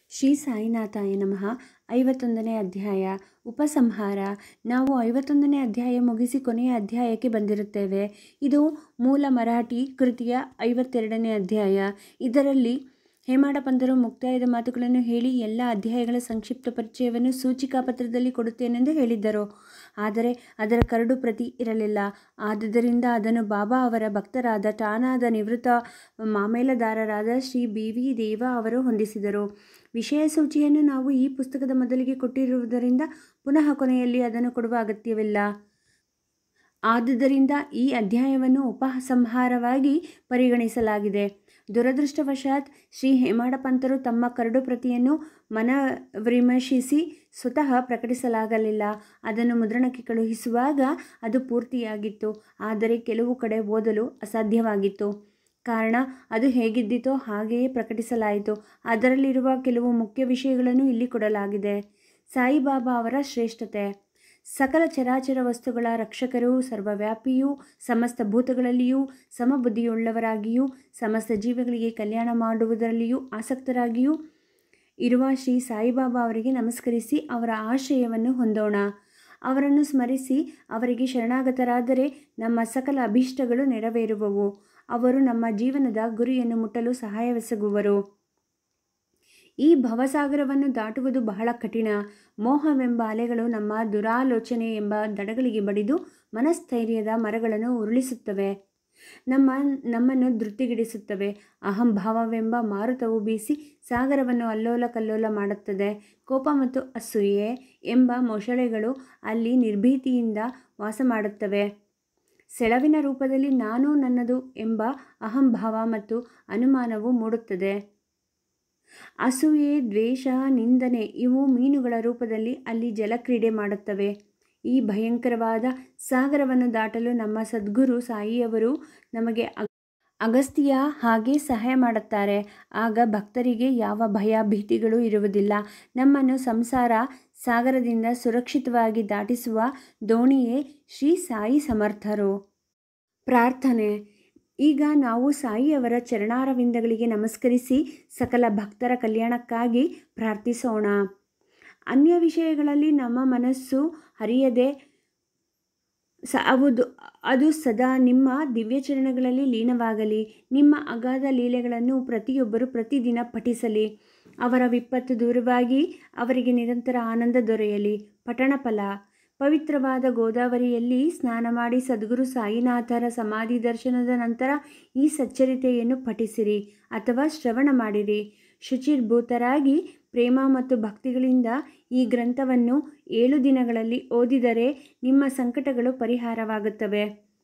ಶ್ರೀ ಸಾಯಿನಾಥಾಯ ನಮಃ ಐವತ್ತೊಂದನೇ ಅಧ್ಯಾಯ ಉಪಸಂಹಾರ ನಾವು ಐವತ್ತೊಂದನೇ ಅಧ್ಯಾಯ ಮುಗಿಸಿ ಕೊನೆಯ ಅಧ್ಯಾಯಕ್ಕೆ ಬಂದಿರುತ್ತೇವೆ ಇದು ಮೂಲ ಮರಾಠಿ ಕೃತಿಯ ಐವತ್ತೆರಡನೇ ಅಧ್ಯಾಯ ಇದರಲ್ಲಿ ಹೇಮಾಡ ಪಂತರು ಮುಕ್ತಾಯದ ಮಾತುಗಳನ್ನು ಹೇಳಿ ಎಲ್ಲ ಅಧ್ಯಾಯಗಳ ಸಂಕ್ಷಿಪ್ತ ಪರಿಚಯವನ್ನು ಸೂಚಿಕಾ ಪತ್ರದಲ್ಲಿ ಕೊಡುತ್ತೇನೆಂದು ಹೇಳಿದ್ದರು ಆದರೆ ಅದರ ಕರಡು ಪ್ರತಿ ಇರಲಿಲ್ಲ ಆದುದರಿಂದ ಅದನ್ನು ಬಾಬಾ ಅವರ ಭಕ್ತರಾದ ಟಾನಾದ ನಿವೃತ್ತ ಮಾಮೇಲದಾರರಾದ ಶ್ರೀ ಬಿ ವಿ ದೇವ ಅವರು ಹೊಂದಿಸಿದರು ವಿಷಯ ಸೂಚಿಯನ್ನು ನಾವು ಈ ಪುಸ್ತಕದ ಮೊದಲಿಗೆ ಕೊಟ್ಟಿರುವುದರಿಂದ ಪುನಃ ಕೊನೆಯಲ್ಲಿ ಅದನ್ನು ಕೊಡುವ ಅಗತ್ಯವಿಲ್ಲ ಆದುದರಿಂದ ಈ ಅಧ್ಯಾಯವನ್ನು ಉಪಸಂಹಾರವಾಗಿ ಪರಿಗಣಿಸಲಾಗಿದೆ ದುರದೃಷ್ಟವಶಾತ್ ಶ್ರೀ ಹೇಮಾಡ ಪಂತರು ತಮ್ಮ ಕರಡು ಪ್ರತಿಯನ್ನು ಮನವಿಮರ್ಶಿಸಿ ಸ್ವತಃ ಪ್ರಕಟಿಸಲಾಗಲಿಲ್ಲ ಅದನ್ನು ಮುದ್ರಣಕ್ಕೆ ಕಳುಹಿಸುವಾಗ ಅದು ಪೂರ್ತಿಯಾಗಿತ್ತು ಆದರೆ ಕೆಲವು ಕಡೆ ಓದಲು ಅಸಾಧ್ಯವಾಗಿತ್ತು ಕಾರಣ ಅದು ಹೇಗಿದ್ದಿತೋ ಹಾಗೆಯೇ ಪ್ರಕಟಿಸಲಾಯಿತು ಅದರಲ್ಲಿರುವ ಕೆಲವು ಮುಖ್ಯ ವಿಷಯಗಳನ್ನು ಇಲ್ಲಿ ಕೊಡಲಾಗಿದೆ ಸಾಯಿಬಾಬಾ ಅವರ ಶ್ರೇಷ್ಠತೆ ಸಕಲ ಚರಾಚರ ವಸ್ತುಗಳ ರಕ್ಷಕರು ಸರ್ವವ್ಯಾಪಿಯೂ ಸಮಸ್ತ ಭೂತಗಳಲ್ಲಿಯೂ ಸಮಬುದ್ಧಿಯುಳ್ಳವರಾಗಿಯೂ ಸಮಸ್ತ ಜೀವಿಗಳಿಗೆ ಕಲ್ಯಾಣ ಮಾಡುವುದರಲ್ಲಿಯೂ ಆಸಕ್ತರಾಗಿಯೂ ಇರುವ ಶ್ರೀ ಸಾಯಿಬಾಬಾ ಅವರಿಗೆ ನಮಸ್ಕರಿಸಿ ಅವರ ಆಶ್ರಯವನ್ನು ಹೊಂದೋಣ ಅವರನ್ನು ಸ್ಮರಿಸಿ ಅವರಿಗೆ ಶರಣಾಗತರಾದರೆ ನಮ್ಮ ಸಕಲ ಅಭೀಷ್ಟಗಳು ನೆರವೇರುವವು ಅವರು ನಮ್ಮ ಜೀವನದ ಗುರಿಯನ್ನು ಮುಟ್ಟಲು ಸಹಾಯವೆಸಗುವರು ಈ ಭವಸಾಗರವನ್ನು ದಾಟುವುದು ಬಹಳ ಕಠಿಣ ಮೋಹವೆಂಬ ಅಲೆಗಳು ನಮ್ಮ ದುರಾಲೋಚನೆ ಎಂಬ ದಡಗಳಿಗೆ ಬಡಿದು ಮನಸ್ಥೈರ್ಯದ ಮರಗಳನ್ನು ಉರುಳಿಸುತ್ತವೆ ನಮ್ಮ ನಮ್ಮನ್ನು ಧೃತಿಗಿಡಿಸುತ್ತವೆ ಅಹಂಭಾವವೆಂಬ ಮಾರುತವು ಬೀಸಿ ಸಾಗರವನ್ನು ಅಲ್ಲೋಲ ಕಲ್ಲೋಲ ಮಾಡುತ್ತದೆ ಕೋಪ ಮತ್ತು ಅಸೂಯೆ ಎಂಬ ಮೊಸಳೆಗಳು ಅಲ್ಲಿ ನಿರ್ಭೀತಿಯಿಂದ ವಾಸ ಮಾಡುತ್ತವೆ ಸೆಳವಿನ ರೂಪದಲ್ಲಿ ನಾನು ನನ್ನದು ಎಂಬ ಅಹಂಭಾವ ಮತ್ತು ಅನುಮಾನವು ಮೂಡುತ್ತದೆ ಅಸೂಯೆ ದ್ವೇಷ ನಿಂದನೆ ಇವು ಮೀನುಗಳ ರೂಪದಲ್ಲಿ ಅಲ್ಲಿ ಜಲಕ್ರೀಡೆ ಮಾಡುತ್ತವೆ ಈ ಭಯಂಕರವಾದ ಸಾಗರವನ್ನು ದಾಟಲು ನಮ್ಮ ಸದ್ಗುರು ಸಾಯಿಯವರು ನಮಗೆ ಅಗಸ್ತಿಯ ಹಾಗೆ ಸಹಾಯ ಮಾಡುತ್ತಾರೆ ಆಗ ಭಕ್ತರಿಗೆ ಯಾವ ಭಯ ಭೀತಿಗಳು ಇರುವುದಿಲ್ಲ ನಮ್ಮನ್ನು ಸಂಸಾರ ಸಾಗರದಿಂದ ಸುರಕ್ಷಿತವಾಗಿ ದಾಟಿಸುವ ದೋಣಿಯೇ ಶ್ರೀ ಸಾಯಿ ಸಮರ್ಥರು ಪ್ರಾರ್ಥನೆ ಈಗ ನಾವು ಸಾಯಿಯವರ ಚರಣಾರವಿಂದಗಳಿಗೆ ನಮಸ್ಕರಿಸಿ ಸಕಲ ಭಕ್ತರ ಕಲ್ಯಾಣಕ್ಕಾಗಿ ಪ್ರಾರ್ಥಿಸೋಣ ಅನ್ಯ ವಿಷಯಗಳಲ್ಲಿ ನಮ್ಮ ಮನಸ್ಸು ಹರಿಯದೆ ಸ ಅವುದು ಅದು ಸದಾ ನಿಮ್ಮ ದಿವ್ಯಚರಣಗಳಲ್ಲಿ ಲೀನವಾಗಲಿ ನಿಮ್ಮ ಅಗಾಧ ಲೀಲೆಗಳನ್ನು ಪ್ರತಿಯೊಬ್ಬರು ಪ್ರತಿದಿನ ಪಠಿಸಲಿ ಅವರ ವಿಪತ್ತು ದೂರವಾಗಿ ಅವರಿಗೆ ನಿರಂತರ ಆನಂದ ದೊರೆಯಲಿ ಪಠಣ ಫಲ ಪವಿತ್ರವಾದ ಗೋದಾವರಿಯಲ್ಲಿ ಸ್ನಾನ ಮಾಡಿ ಸದ್ಗುರು ಸಾಯಿನಾಥರ ಸಮಾಧಿ ದರ್ಶನದ ನಂತರ ಈ ಸಚ್ಚರಿತೆಯನ್ನು ಪಠಿಸಿರಿ ಅಥವಾ ಶ್ರವಣ ಮಾಡಿರಿ ಶುಚಿರ್ಭೂತರಾಗಿ ಪ್ರೇಮ ಮತ್ತು ಭಕ್ತಿಗಳಿಂದ ಈ ಗ್ರಂಥವನ್ನು ಏಳು ದಿನಗಳಲ್ಲಿ ಓದಿದರೆ ನಿಮ್ಮ ಸಂಕಟಗಳು ಪರಿಹಾರವಾಗುತ್ತವೆ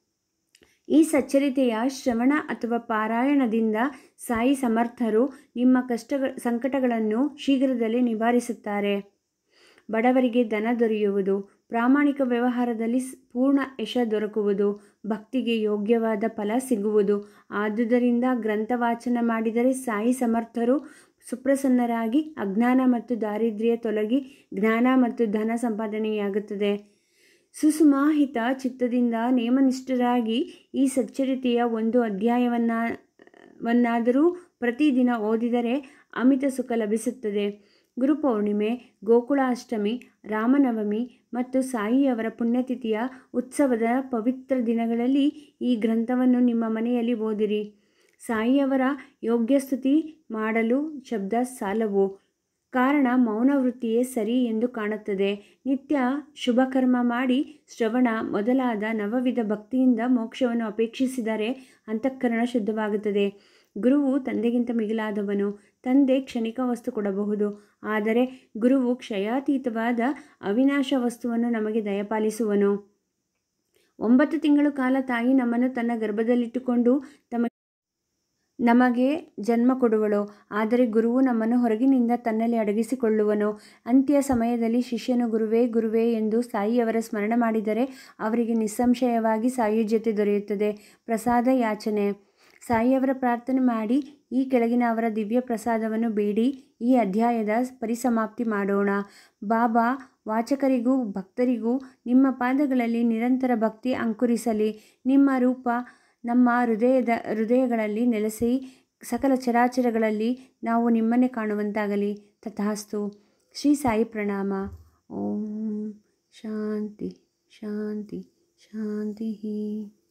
ಈ ಸಚ್ಚರಿತೆಯ ಶ್ರವಣ ಅಥವಾ ಪಾರಾಯಣದಿಂದ ಸಾಯಿ ಸಮರ್ಥರು ನಿಮ್ಮ ಕಷ್ಟಗಳ ಸಂಕಟಗಳನ್ನು ಶೀಘ್ರದಲ್ಲೇ ನಿವಾರಿಸುತ್ತಾರೆ ಬಡವರಿಗೆ ಧನ ದೊರೆಯುವುದು ಪ್ರಾಮಾಣಿಕ ವ್ಯವಹಾರದಲ್ಲಿ ಪೂರ್ಣ ಯಶ ದೊರಕುವುದು ಭಕ್ತಿಗೆ ಯೋಗ್ಯವಾದ ಫಲ ಸಿಗುವುದು ಆದುದರಿಂದ ಗ್ರಂಥ ವಾಚನ ಮಾಡಿದರೆ ಸಾಯಿ ಸಮರ್ಥರು ಸುಪ್ರಸನ್ನರಾಗಿ ಅಜ್ಞಾನ ಮತ್ತು ದಾರಿದ್ರ್ಯ ತೊಲಗಿ ಜ್ಞಾನ ಮತ್ತು ಧನ ಸಂಪಾದನೆಯಾಗುತ್ತದೆ ಸುಸುಮಾಹಿತ ಚಿತ್ತದಿಂದ ನೇಮನಿಷ್ಠರಾಗಿ ಈ ಸಚ್ಚರಿತೆಯ ಒಂದು ಅಧ್ಯಾಯವನ್ನ ವನ್ನಾದರೂ ಪ್ರತಿದಿನ ಓದಿದರೆ ಅಮಿತ ಸುಖ ಲಭಿಸುತ್ತದೆ ಗುರುಪೌರ್ಣಿಮೆ ಗೋಕುಳಾಷ್ಟಮಿ ರಾಮನವಮಿ ಮತ್ತು ಸಾಯಿಯವರ ಪುಣ್ಯತಿಥಿಯ ಉತ್ಸವದ ಪವಿತ್ರ ದಿನಗಳಲ್ಲಿ ಈ ಗ್ರಂಥವನ್ನು ನಿಮ್ಮ ಮನೆಯಲ್ಲಿ ಓದಿರಿ ಸಾಯಿಯವರ ಯೋಗ್ಯ ಸ್ತುತಿ ಮಾಡಲು ಶಬ್ದ ಸಾಲವು ಕಾರಣ ಮೌನವೃತ್ತಿಯೇ ಸರಿ ಎಂದು ಕಾಣುತ್ತದೆ ನಿತ್ಯ ಶುಭಕರ್ಮ ಮಾಡಿ ಶ್ರವಣ ಮೊದಲಾದ ನವವಿಧ ಭಕ್ತಿಯಿಂದ ಮೋಕ್ಷವನ್ನು ಅಪೇಕ್ಷಿಸಿದರೆ ಅಂತಃಕರಣ ಶುದ್ಧವಾಗುತ್ತದೆ ಗುರುವು ತಂದೆಗಿಂತ ಮಿಗಿಲಾದವನು ತಂದೆ ಕ್ಷಣಿಕ ವಸ್ತು ಕೊಡಬಹುದು ಆದರೆ ಗುರುವು ಕ್ಷಯಾತೀತವಾದ ಅವಿನಾಶ ವಸ್ತುವನ್ನು ನಮಗೆ ದಯಪಾಲಿಸುವನು ಒಂಬತ್ತು ತಿಂಗಳು ಕಾಲ ತಾಯಿ ನಮ್ಮನ್ನು ತನ್ನ ಗರ್ಭದಲ್ಲಿಟ್ಟುಕೊಂಡು ತಮ್ಮ ನಮಗೆ ಜನ್ಮ ಕೊಡುವಳು ಆದರೆ ಗುರುವು ನಮ್ಮನ್ನು ಹೊರಗಿನಿಂದ ತನ್ನಲ್ಲಿ ಅಡಗಿಸಿಕೊಳ್ಳುವನು ಅಂತ್ಯ ಸಮಯದಲ್ಲಿ ಶಿಷ್ಯನು ಗುರುವೇ ಗುರುವೇ ಎಂದು ಸಾಯಿಯವರ ಸ್ಮರಣ ಮಾಡಿದರೆ ಅವರಿಗೆ ನಿಸ್ಸಂಶಯವಾಗಿ ಸಾಯುಜ್ಯತೆ ದೊರೆಯುತ್ತದೆ ಪ್ರಸಾದ ಯಾಚನೆ ಸಾಯಿಯವರ ಪ್ರಾರ್ಥನೆ ಮಾಡಿ ಈ ಕೆಳಗಿನ ಅವರ ದಿವ್ಯ ಪ್ರಸಾದವನ್ನು ಬೇಡಿ ಈ ಅಧ್ಯಾಯದ ಪರಿಸಮಾಪ್ತಿ ಮಾಡೋಣ ಬಾಬಾ ವಾಚಕರಿಗೂ ಭಕ್ತರಿಗೂ ನಿಮ್ಮ ಪಾದಗಳಲ್ಲಿ ನಿರಂತರ ಭಕ್ತಿ ಅಂಕುರಿಸಲಿ ನಿಮ್ಮ ರೂಪ ನಮ್ಮ ಹೃದಯದ ಹೃದಯಗಳಲ್ಲಿ ನೆಲೆಸಿ ಸಕಲ ಚರಾಚರಗಳಲ್ಲಿ ನಾವು ನಿಮ್ಮನ್ನೇ ಕಾಣುವಂತಾಗಲಿ ತಥಾಸ್ತು ಶ್ರೀ ಸಾಯಿ ಪ್ರಣಾಮ ಓಂ ಶಾಂತಿ ಶಾಂತಿ ಶಾಂತಿ